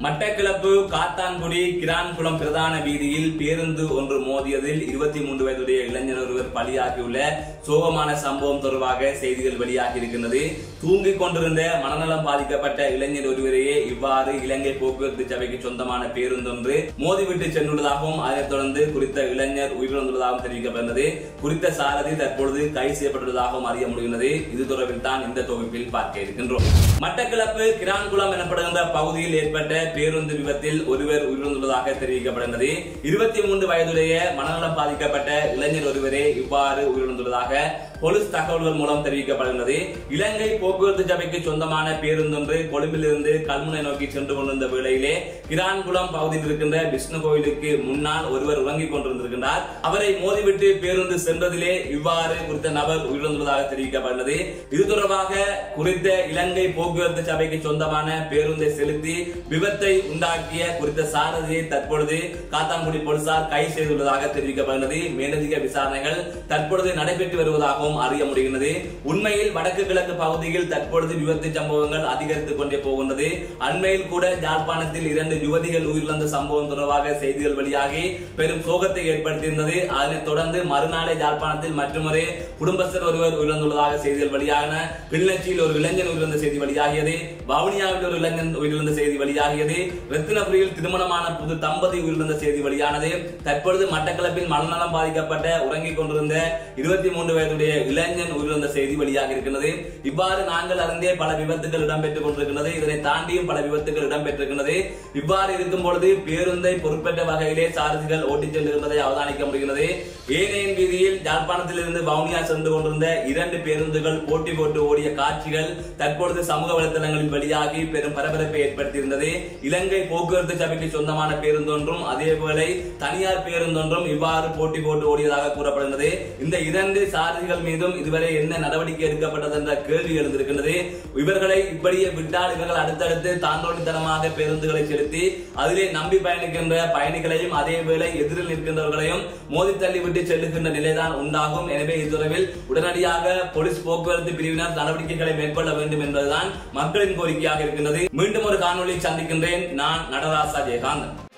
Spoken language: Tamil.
மட்டக்களப்பு காத்தான்குடி கிரான்குளம் பிரதான வீதியில் பேருந்து ஒன்று மோதியதில் இருபத்தி மூன்று வயதுடைய இளைஞர் ஒருவர் பலியாகியுள்ள சோகமான சம்பவம் தொடர்பாக செய்திகள் வெளியாகி இருக்கின்றது தூங்கிக் கொண்டிருந்த மனநலம் பாதிக்கப்பட்ட இளைஞர் ஒருவரையே இவ்வாறு இலங்கை போக்குவரத்து சபைக்கு சொந்தமான பேருந்தொன்று மோதிவிட்டு சென்றுள்ளதாகவும் அதனைத் தொடர்ந்து குறித்த இளைஞர் உயிரிழந்துள்ளதாகவும் தெரிவிக்கப்பட்டது குறித்த சாரதி தற்பொழுது கைது செய்யப்பட்டுள்ளதாகவும் அறிய முடிகிறது இது தொடர்பில் தான் இந்த தொகுப்பில் பார்க்க இருக்கின்றோம் மட்டக்களப்பு கிரான்குளம் எனப்படுகின்ற பகுதியில் ஏற்பட்ட பேருந்து விபத்தில் ஒருவர் உயிரிழந்துள்ளதாக தெரிவிக்கப்படுகிறது இருபத்தி மூன்று வயதுடைய மனநலம் பாதிக்கப்பட்ட இளைஞர் ஒருவரே இவ்வாறு உயிரிழந்துள்ளதாக போலீஸ் தகவல்கள் மூலம் தெரிவிக்கப்படுகிறது இலங்கை போக்குவரத்து சபைக்கு சொந்தமான பேருந்தொன்று கொழும்பிலிருந்து கல்முனை நோக்கி சென்று கொண்டிருந்த வேளையிலே கிரான்குளம் பகுதியில் இருக்கின்ற விஷ்ணு கோயிலுக்கு முன்னால் ஒருவர் உறங்கிக் கொண்டிருந்திருக்கின்றார் அவரை மோதிவிட்டு பேருந்து சென்றதிலே இவ்வாறு குறித்த நபர் உயிரிழந்துள்ளதாக தெரிவிக்கப்படுகிறது இது தொடர்பாக குறித்த இலங்கை போக்குவரத்து சபைக்கு சொந்தமான பேருந்தை செலுத்தி விபத்தை உண்டாக்கிய குறித்த சாரதியை தற்பொழுது காத்தான்குடி போலீசார் கைது செய்துள்ளதாக தெரிவிக்கப்படுகிறது மேலதிக விசாரணைகள் தற்பொழுது நடைபெற்று வருவதாகவும் அறிய முடிகிறது உண்மையில் வடக்கு கிழக்கு பகுதியில் தற்பொழுது விபத்து சம்பவங்கள் அதிகரித்துக் கொண்டே போகின்றது அண்மையில் கூட யாழ்ப்பாணத்தில் இரண்டு யுவதிகள் உயிரிழந்த சம்பவம் தொடர்பாக செய்திகள் வெளியாகி பெரும் சோகத்தை ஏற்படுத்தியிருந்தது அதனைத் தொடர்ந்து மறுநாளே யாழ்ப்பாணத்தில் மற்றொரு குடும்பஸ்தர் ஒருவர் உயிரிழந்துள்ளதாக செய்திகள் வெளியாகின கிளிநொச்சியில் ஒரு இளைஞன் உயிரிழந்த செய்தி வெளியாகியது வவுனியாவில் ஒரு இளைஞன் உயிரிழந்த செய்தி வெளியாகியது ரத்தினபுரியில் திருமணமான புது தம்பதி உயிரிழந்த செய்தி வெளியானது தற்பொழுது மட்டக்களப்பில் மனநலம் பாதிக்கப்பட்ட உறங்கிக் கொண்டிருந்த இருபத்தி மூன்று வயதுடைய இளைஞன் உயிரிழந்த செய்தி வெளியாக இருக்கின்றது இவ்வாறு நாங்கள் அறிந்தே பல விபத்துகள் இடம்பெற்றுக் கொண்டிருக்கின்றது இதனை தாண்டியும் பல விபத்துகள் இடம்பெற்றிருக்கின்றது இவ்வாறு இருக்கும் பொழுது பேருந்தை பொறுப்பேற்ற வகையிலே சாரதிகள் ஓட்டிச் செல்கின்றதை அவதானிக்க முடிகிறது ஏனையின் வீதியில் யாழ்ப்பாணத்தில் இருந்து வவுனியா சென்று கொண்டிருந்த இரண்டு பேருந்துகள் போட்டி போட்டு ஓடிய காட்சிகள் தற்பொழுது சமூக வலைதளங்களில் வெளியாகி பெரும் பரபரப்பை ஏற்படுத்தியிருந்தது இலங்கை போக்குவரத்து சபைக்கு சொந்தமான பேருந்தொன்றும் அதேவேளை தனியார் பேருந்தொன்றும் இவ்வாறு போட்டி போட்டு ஓடியதாக கூறப்படுகிறது இந்த இரண்டு சாரதிகள் மீதும் இதுவரை என்ன நடவடிக்கை எடுக்கப்பட்டது என்ற கேள்வி எழுந்திருக்கின்றது இவர்களை இப்படியே விட்டால் இவர்கள் அடுத்தடுத்து தாண்டோடித்தனமாக பேருந்துகளை செலுத்தி அதிலே நம்பி பயணிக்கின்ற பயணிகளையும் அதே வேளை எதிரில் நிற்கின்றவர்களையும் மோதி தள்ளி விட்டு செல்லுகின்ற நிலைதான் உண்டாகும் எனவே இதுதொடர்பில் உடனடியாக போலீஸ் போக்குவரத்து பிரிவினர் நடவடிக்கைகளை மேற்கொள்ள வேண்டும் என்பதுதான் மக்களின் கோரிக்கையாக இருக்கின்றது மீண்டும் ஒரு காணொலி சந்திக்கின்றேன் நான் நடராசா ஜெயகாந்தன்